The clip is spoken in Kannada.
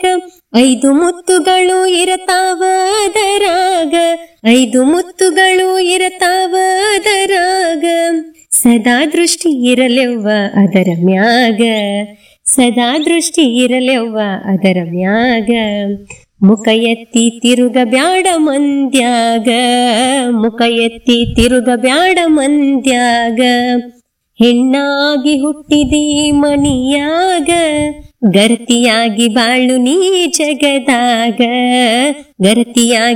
ಅದರಾಗ ಐದು ಮುತ್ತುಗಳು ಇರತಾವ ಅದರಾಗ ಐದು ಮುತ್ತುಗಳು ಇರತಾವ ಅದರಾಗ ಸದಾ ದೃಷ್ಟಿ ಇರಲೆವ್ವ ಅದರ ಮ್ಯಾಗ ಸದಾ ದೃಷ್ಟಿ ಇರಲೆವ್ವ ಅದರ ಮ್ಯಾಗ ಮುಖ ಎತ್ತಿ ತಿರುಗ ಬ್ಯಾಡ ಮಂದ್ಯಾಗ ಮುಖ ಎತ್ತಿ ತಿರುಗ ಬ್ಯಾಡ ಮಂದ್ಯಾಗ ಹೆಣ್ಣಾಗಿ ಹುಟ್ಟಿದಿ ಮನಿಯಾಗ ಗರತಿಯಾಗಿ ಬಾಳು ನೀ ಜಗದಾಗ ಗರತಿಯಾಗಿ